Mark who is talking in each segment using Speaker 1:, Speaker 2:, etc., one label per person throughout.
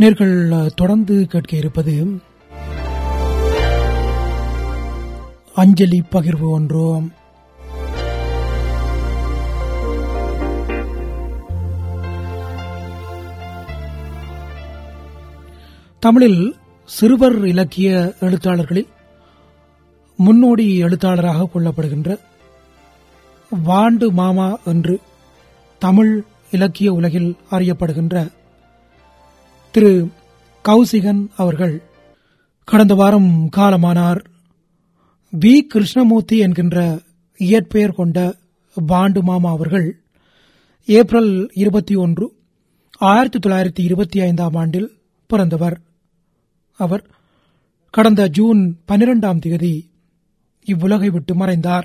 Speaker 1: நேர்கள் தொடர்ந்து கேட்க இருப்பது அஞ்சலி பகிர்வு ஒன்றோம் தமிழில் சிறுவர் இலக்கிய எழுத்தாளர்களில் முன்னோடி எழுத்தாளராக கொள்ளப்படுகின்ற வாண்டு மாமா என்று தமிழ் இலக்கிய உலகில் அறியப்படுகின்ற திரு கௌசிகன் அவர்கள் கடந்த வாரம் காலமானார் வி கிருஷ்ணமூர்த்தி என்கின்ற இயற்பெயர் கொண்ட பாண்டு மாமா அவர்கள் ஏப்ரல் இருபத்தி ஒன்று ஆயிரத்தி தொள்ளாயிரத்தி இருபத்தி ஐந்தாம் ஆண்டில் பிறந்தவர் அவர் கடந்த ஜூன் பனிரெண்டாம் தேதி இவ்வுலகை விட்டு மறைந்தார்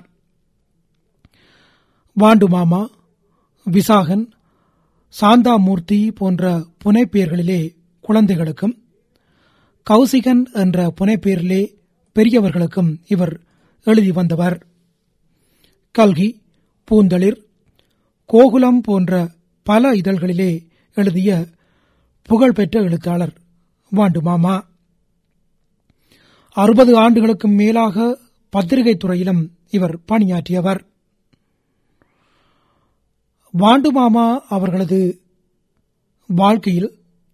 Speaker 1: வாண்டு மாமா விசாகன் சாந்தாமூர்த்தி போன்ற புனைப்பெயர்களிலே குழந்தைகளுக்கும் கௌசிகன் என்ற புனைப்பெயரிலே பெரியவர்களுக்கும் இவர் எழுதி வந்தவர் கல்கி பூந்தளிர் கோகுலம் போன்ற பல இதழ்களிலே எழுதிய புகழ்பெற்ற எழுத்தாளர் வாண்டு மாமா அறுபது ஆண்டுகளுக்கும் மேலாக பத்திரிகை துறையிலும் இவர் பணியாற்றியவர் வாண்டு மாமா அவர்களது வாழ்க்கையில்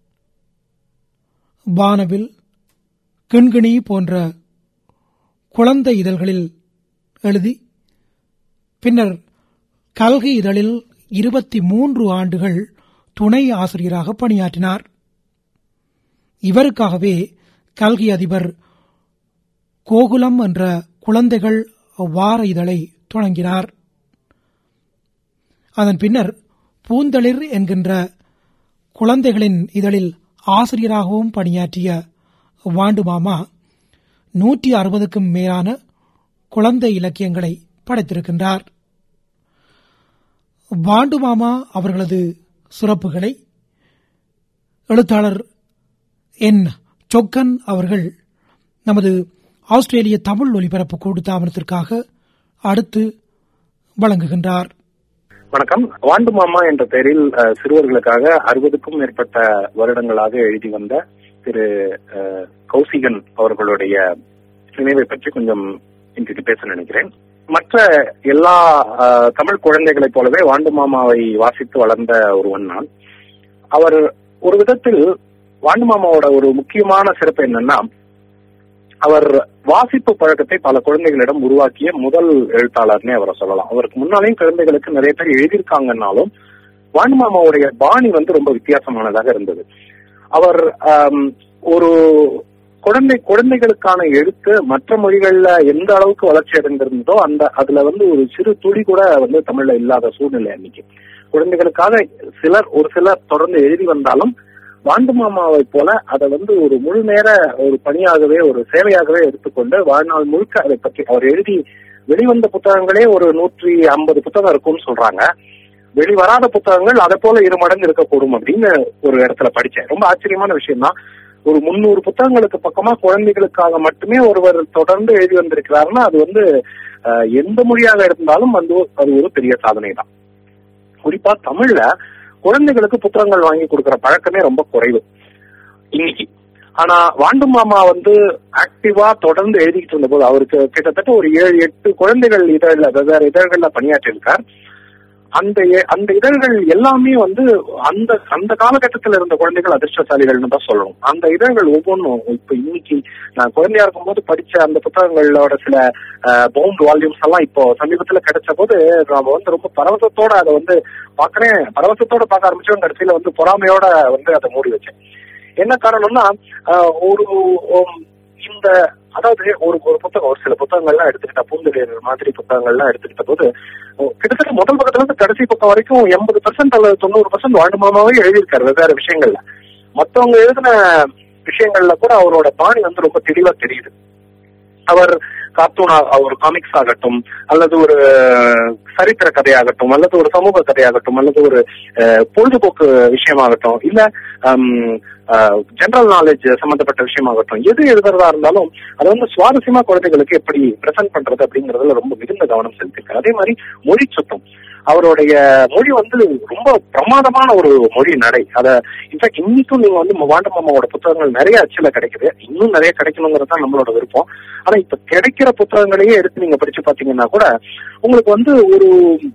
Speaker 1: வானவில் கிண்கிணி போன்ற குழந்தை இதழ்களில் எழுதி பின்னர் கல்கி இதழில் இருபத்தி மூன்று ஆண்டுகள் துணை ஆசிரியராக பணியாற்றினார் இவருக்காகவே கல்கி அதிபர் கோகுலம் என்ற குழந்தைகள் வார இதழை தொடங்கினார் அதன் பின்னர் பூந்தளிர் என்கின்ற குழந்தைகளின் இதழில் ஆசிரியராகவும் பணியாற்றிய வாண்டு மாமா நூற்றி அறுபதுக்கும் மேலான குழந்தை இலக்கியங்களை படைத்திருக்கின்றார் வாண்டு மாமா அவர்களது சிறப்புகளை எழுத்தாளர் என் சொக்கன் அவர்கள் நமது ஆஸ்திரேலிய தமிழ் ஒலிபரப்பு கூட்டு தாமனத்திற்காக அடுத்து வழங்குகின்றார்
Speaker 2: வணக்கம் வாண்டு மாமா என்ற பெயரில் அஹ், சிறுவர்களுக்காக அறுபதுக்கும் மேற்பட்ட வருடங்களாக எழுதி வந்த திரு அஹ், கௌசிகன் அவர்களுடைய நினைவை பற்றி கொஞ்சம் இன்றைக்கு பேச நினைக்கிறேன் மற்ற எல்லா அஹ், தமிழ் குழந்தைகளைப் போலவே வாண்டு மாமாவை வாசித்து வளர்ந்த ஒருவன் நான் அவர் ஒரு விதத்தில் வாண்டு மாமாவோட ஒரு முக்கியமான சிறப்பு என்னன்னா அவர் வாசிப்பு பழக்கத்தை பல குழந்தைகளிடம் உருவாக்கிய முதல் எழுத்தாளர்னே அவரை சொல்லலாம் அவருக்கு முன்னாலேயும் குழந்தைகளுக்கு நிறைய பேர் எழுதியிருக்காங்கன்னாலும் வாண்டு மாமாவுடைய பாணி வந்து ரொம்ப வித்தியாசமானதாக இருந்தது அவர் ஆம், ஒரு குழந்தை குழந்தைகளுக்கான எழுத்து மற்ற மொழிகள்ல எந்த அளவுக்கு வளர்ச்சி அடைந்திருந்ததோ அந்த அதுல வந்து ஒரு சிறு துளி கூட வந்து தமிழ்ல இல்லாத சூழ்நிலை அன்னைக்கு குழந்தைகளுக்காக சிலர் ஒரு சிலர் தொடர்ந்து எழுதி வந்தாலும் வாண்டு மாமாவை போல அதை வந்து ஒரு முழு நேர ஒரு பணியாகவே ஒரு சேவையாகவே எடுத்துக்கொண்டு வாழ்நாள் முழுக்க அதை பற்றி அவர் எழுதி வெளிவந்த புத்தகங்களே ஒரு நூற்றி ஐம்பது புத்தகம் இருக்கும்னு சொல்றாங்க வெளிவராத புத்தகங்கள் அதை போல இரு மடங்கு இருக்கக்கூடும் அப்படின்னு ஒரு இடத்துல படிச்சேன் ரொம்ப ஆச்சரியமான விஷயம் தான் ஒரு முன்னூறு புத்தகங்களுக்கு பக்கமா குழந்தைகளுக்காக மட்டுமே ஒருவர் தொடர்ந்து எழுதி வந்திருக்கிறாருன்னா அது வந்து அஹ், எந்த மொழியாக இருந்தாலும் வந்து அது ஒரு பெரிய சாதனை தான் குறிப்பா தமிழ்ல குழந்தைகளுக்கு புத்தகங்கள் வாங்கி கொடுக்கிற பழக்கமே ரொம்ப குறைவு இன்னைக்கு ஆனா வாண்டு மாமா வந்து ஆக்டிவா தொடர்ந்து எழுதிக்கிட்டு இருந்தபோது அவருக்கு கிட்டத்தட்ட ஒரு ஏழு எட்டு குழந்தைகள் இதழ்ல வெவ்வேறு இதழ்கள்ல பணியாற்றியிருக்கார் அந்த எ- அந்த இதழ்கள் எல்லாமே வந்து அந்த அந்த காலகட்டத்தில் இருந்த குழந்தைகள் அதிர்ஷ்டசாலிகள்னு தான் சொல்லணும் அந்த இதழ்கள் ஒவ்வொன்றும் இப்ப இன்னைக்கு நான் குழந்தையா இருக்கும்போது படிச்ச அந்த புத்தகங்களோட சில பவுண்ட் வால்யூம்ஸ் எல்லாம் இப்போ சமீபத்துல கிடைச்ச போது நாம வந்து ரொம்ப பரவசத்தோட அதை வந்து பாக்குறேன் பரவசத்தோட பார்க்க ஆரம்பிச்சோம் கடைசியில வந்து பொறாமையோட வந்து அதை மூடி வச்சேன் என்ன காரணம்னா ஆஹ், ஒரு உம், இந்த அதாவது ஒரு ஒரு புத்தகம் ஒரு சில புத்தகங்கள்லாம் எடுத்துக்கிட்டா பூந்தளிர் மாதிரி புத்தகங்கள்லாம் எடுத்துக்கிட்ட போது ஓ, கிட்டத்தட்ட முதல் பக்கத்துல இருந்து கடைசி பக்கம் வரைக்கும் எண்பது பர்சன்ட் அல்லது தொண்ணூறு பர்சன்ட் வாண்டுமாமாவே எழுதியிருக்காரு வெவ்வேறு விஷயங்கள்ல மத்தவங்க எழுதின விஷயங்கள்ல கூட அவரோட பாணி வந்து ரொம்ப தெளிவா தெரியுது அவர் கார்ட்டூனா ஒரு காமிக்ஸ் ஆகட்டும் அல்லது ஒரு சரித்திர கதையாகட்டும் அல்லது ஒரு சமூக கதையாகட்டும் அல்லது ஒரு அஹ், பொழுதுபோக்கு விஷயமாகட்டும் இல்ல ஹம், ஜெனரல் நாலேஜ் சம்பந்தப்பட்ட விஷயமாகட்டும் எது எழுதுறதா இருந்தாலும் அதை வந்து சுவாரஸ்யமா குழந்தைகளுக்கு எப்படி பிரசன்ட் பண்றது அப்படிங்கறதுல ரொம்ப மிகுந்த கவனம் செலுத்திருக்காரு அதே மாதிரி மொழி சுத்தம் அவருடைய மொழி வந்து ரொம்ப பிரமாதமான ஒரு மொழி நடை அத இன்ஃபேக்ட் இன்னைக்கும் நீங்க வந்து வாண்ட மாமாவோட புத்தகங்கள் நிறைய அச்சுல கிடைக்குது இன்னும் நிறைய கிடைக்கணுங்கிறது தான் நம்மளோட விருப்பம் ஆனா இப்ப கிடைக்கிற புத்தகங்களையே எடுத்து நீங்க படிச்சு பாத்தீங்கன்னா கூட உங்களுக்கு வந்து ஒரு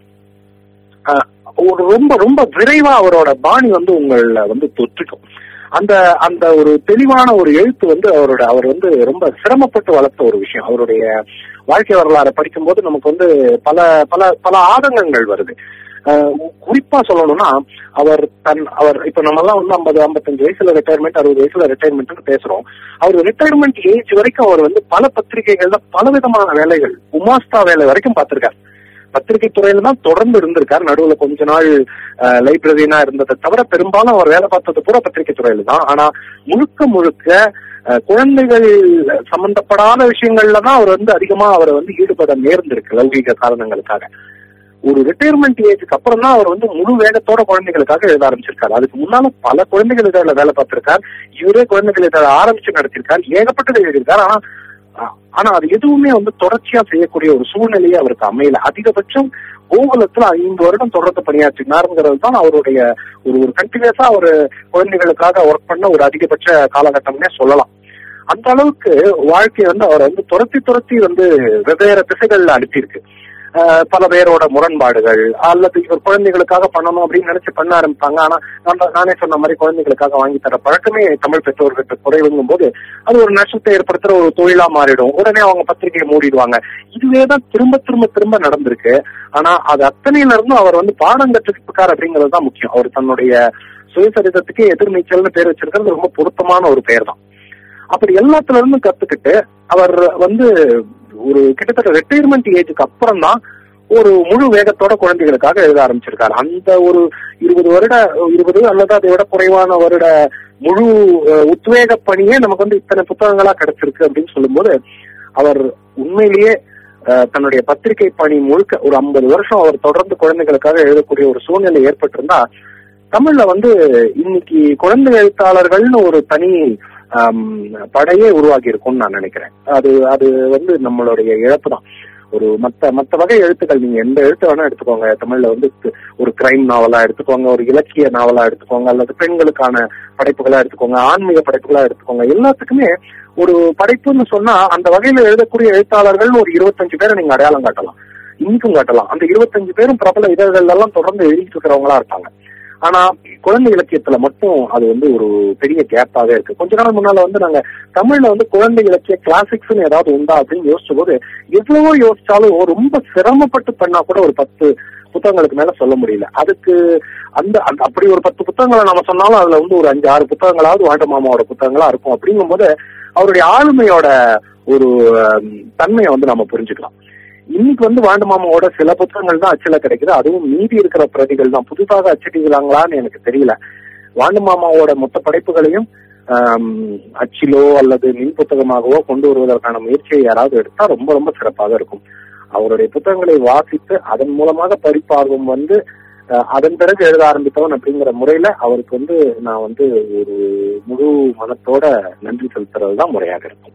Speaker 2: அஹ், ஒரு ரொம்ப ரொம்ப விரைவா அவரோட பாணி வந்து உங்கள வந்து தொற்றுக்கும் அந்த அந்த ஒரு தெளிவான ஒரு எழுத்து வந்து அவரோட அவர் வந்து ரொம்ப சிரமப்பட்டு வளர்த்த ஒரு விஷயம் அவருடைய வாழ்க்கை வரலாறை படிக்கும்போது நமக்கு வந்து பல பல பல ஆதங்கங்கள் வருது அஹ் குறிப்பா சொல்லணும்னா அவர் தன் அவர் இப்ப நம்ம எல்லாம் வந்து ஐம்பது ஐம்பத்தஞ்சு வயசுல ரிட்டையர்மெண்ட் அறுபது வயசுல ரிட்டையர்மெண்ட் பேசுறோம் அவர் ரிட்டையர்மெண்ட் ஏஜ் வரைக்கும் அவர் வந்து பல பத்திரிகைகள்ல பல விதமான வேலைகள் உமாஸ்தா வேலை வரைக்கும் பார்த்திருக்காரு பத்திரிகை துறையில தான் தொடர்ந்து இருந்திருக்காரு நடுவுல கொஞ்ச நாள் லைப்ரரியனா இருந்ததை தவிர பெரும்பாலும் அவர் வேலை பார்த்தது பூரா பத்திரிகை துறையில தான் ஆனா முழுக்க முழுக்க அஹ், குழந்தைகள் சம்பந்தப்படாத விஷயங்கள்ல தான் அவர் வந்து அதிகமா அவரை வந்து ஈடுபட நேர்ந்திருக்கு லௌகீக காரணங்களுக்காக ஒரு ரிட்டையர்மெண்ட் ஏஜுக்கு அப்புறம் தான் அவர் வந்து முழு வேகத்தோட குழந்தைகளுக்காக எழுத ஆரம்பிச்சிருக்காரு அதுக்கு முன்னால பல குழந்தைகள் இதழ வேலை பார்த்திருக்கார் இவரே குழந்தைகள் இதழ ஆரம்பிச்சு நடத்திருக்கார் ஏகப்பட்டது எழுதியிருக்காரு ஆனா ஆ- ஆனா அது எதுவுமே வந்து தொடர்ச்சியா செய்யக்கூடிய ஒரு சூழ்நிலையே அவருக்கு அமையல அதிகபட்சம் கோகுலத்துல ஐந்து வருடம் தொடர்ந்து பணியாற்றினாருங்கிறது தான் அவருடைய ஒரு ஒரு கண்டினியூஸா ஒரு குழந்தைகளுக்காக ஒர்க் பண்ண ஒரு அதிகபட்ச காலகட்டம்னே சொல்லலாம் அந்த அளவுக்கு வாழ்க்கை வந்து அவரை வந்து துரத்தி துரத்தி வந்து வெவ்வேறு திசைகள்ல அனுப்பியிருக்கு ஆஹ் பல பேரோட முரண்பாடுகள் அல்லது இவர் குழந்தைகளுக்காக பண்ணணும் அப்படின்னு நினைச்சு பண்ண ஆரம்பிப்பாங்க ஆனா நான் நானே சொன்ன மாதிரி குழந்தைகளுக்காக வாங்கி தர பழக்கமே தமிழ் பெற்றோர்கிட்ட குறைவுங்கும் போது அது ஒரு நஷ்டத்தை ஏற்படுத்துற ஒரு தொழிலா மாறிடும் உடனே அவங்க பத்திரிகையை மூடிடுவாங்க இதுவே தான் திரும்ப திரும்ப திரும்ப நடந்திருக்கு ஆனா அது அத்தனையில இருந்தும் அவர் வந்து பாடம் கற்றுக்கிட்டார் அப்படிங்கிறது தான் முக்கியம் அவர் தன்னுடைய சுயசரிதத்துக்கு எதிர்நீச்சல்னு பேர் வச்சிருக்கிறது ரொம்ப பொருத்தமான ஒரு பெயர் தான் அப்படி எல்லாத்துல இருந்தும் கத்துக்கிட்டு அவர் வந்து ஒரு கிட்டத்தட்ட ரிட்டையர்மெண்ட் ஏஜுக்கு அப்புறம் தான் ஒரு முழு வேகத்தோட குழந்தைகளுக்காக எழுத ஆரம்பிச்சிருக்காரு அந்த ஒரு இருபது வருட இருபது அல்லது அதை விட குறைவான வருட முழு அஹ், உத்வேக பணியே நமக்கு வந்து இத்தனை புத்தகங்களா கிடைச்சிருக்கு அப்படின்னு சொல்லும்போது அவர் உண்மையிலேயே அஹ், தன்னுடைய பத்திரிகை பணி முழுக்க ஒரு ஐம்பது வருஷம் அவர் தொடர்ந்து குழந்தைகளுக்காக எழுதக்கூடிய ஒரு சூழ்நிலை ஏற்பட்டிருந்தா தமிழ்ல வந்து இன்னைக்கு குழந்தை எழுத்தாளர்கள்னு ஒரு தனி ஆம், படையே உருவாகி இருக்கும்னு நான் நினைக்கிறேன் அது அது வந்து நம்மளுடைய இழப்பு தான் ஒரு மத்த மத்த வகை எழுத்துக்கள் நீங்க எந்த எழுத்து வேணா எடுத்துக்கோங்க தமிழ்ல வந்து கு- ஒரு கிரைம் நாவலா எடுத்துக்கோங்க ஒரு இலக்கிய நாவலா எடுத்துக்கோங்க அல்லது பெண்களுக்கான படைப்புகளா எடுத்துக்கோங்க ஆன்மீக படைப்புகளா எடுத்துக்கோங்க எல்லாத்துக்குமே ஒரு படைப்புன்னு சொன்னா அந்த வகையில எழுதக்கூடிய எழுத்தாளர்கள்னு ஒரு இருபத்தஞ்சு பேரை நீங்க அடையாளம் காட்டலாம் இன்னைக்கும் காட்டலாம் அந்த இருபத்தஞ்சு பேரும் பிரபல இதழ்கள் எல்லாம் தொடர்ந்து எழுதிட்டு இருக்கிறவங்களா இருப்பாங்க ஆனா குழந்தை இலக்கியத்துல மட்டும் அது வந்து ஒரு பெரிய கேப்பாவே இருக்கு கொஞ்ச நாள் முன்னால வந்து நாங்க தமிழ்ல வந்து குழந்தை இலக்கிய கிளாசிக்ஸ்னு ஏதாவது உண்டா அப்படின்னு யோசிச்ச போது எவ்வளவோ யோசிச்சாலும் ரொம்ப சிரமப்பட்டு பண்ணா கூட ஒரு பத்து புத்தகங்களுக்கு மேல சொல்ல முடியல அதுக்கு அந்த அந்த- அப்படி ஒரு பத்து புத்தகங்களை நம்ம சொன்னாலும் அதுல வந்து ஒரு அஞ்சு ஆறு புத்தகங்களாவது வாண்ட மாமாவோட புத்தகங்களா இருக்கும் அப்படிங்கும்போது அவருடைய ஆளுமையோட ஒரு ஹம், தன்மையை வந்து நம்ம புரிஞ்சுக்கலாம் இன்னைக்கு வந்து வாண்டு மாமாவோட சில புத்தகங்கள் தான் அச்சில கிடைக்குது அதுவும் மீதி இருக்கிற பிரதிகள் தான் புதுசாக அச்சிடுகிறாங்களான்னு எனக்கு தெரியல வாண்டு மாமாவோட மொத்த படைப்புகளையும் ஆம், அச்சிலோ அல்லது மின் புத்தகமாகவோ கொண்டு வருவதற்கான முயற்சியை யாராவது எடுத்தா ரொம்ப ரொம்ப சிறப்பாக இருக்கும் அவருடைய புத்தகங்களை வாசித்து அதன் மூலமாக படிப்பார்வம் வந்து அஹ், அதன் பிறகு எழுத ஆரம்பித்தவன் அப்படிங்கிற முறையில அவருக்கு வந்து நான் வந்து ஒரு முழு மனத்தோட நன்றி செலுத்துறது தான் முறையாக இருக்கும்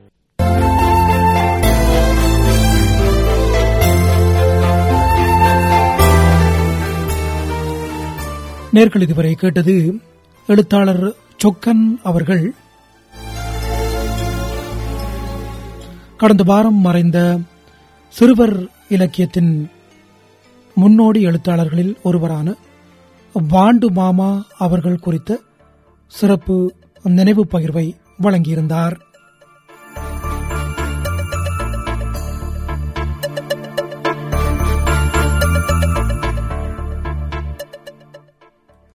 Speaker 1: நேர்கள் இதுவரை கேட்டது எழுத்தாளர் சொக்கன் அவர்கள் கடந்த வாரம் மறைந்த சிறுவர் இலக்கியத்தின் முன்னோடி எழுத்தாளர்களில் ஒருவரான வாண்டு மாமா அவர்கள் குறித்த சிறப்பு நினைவு பகிர்வை வழங்கியிருந்தார்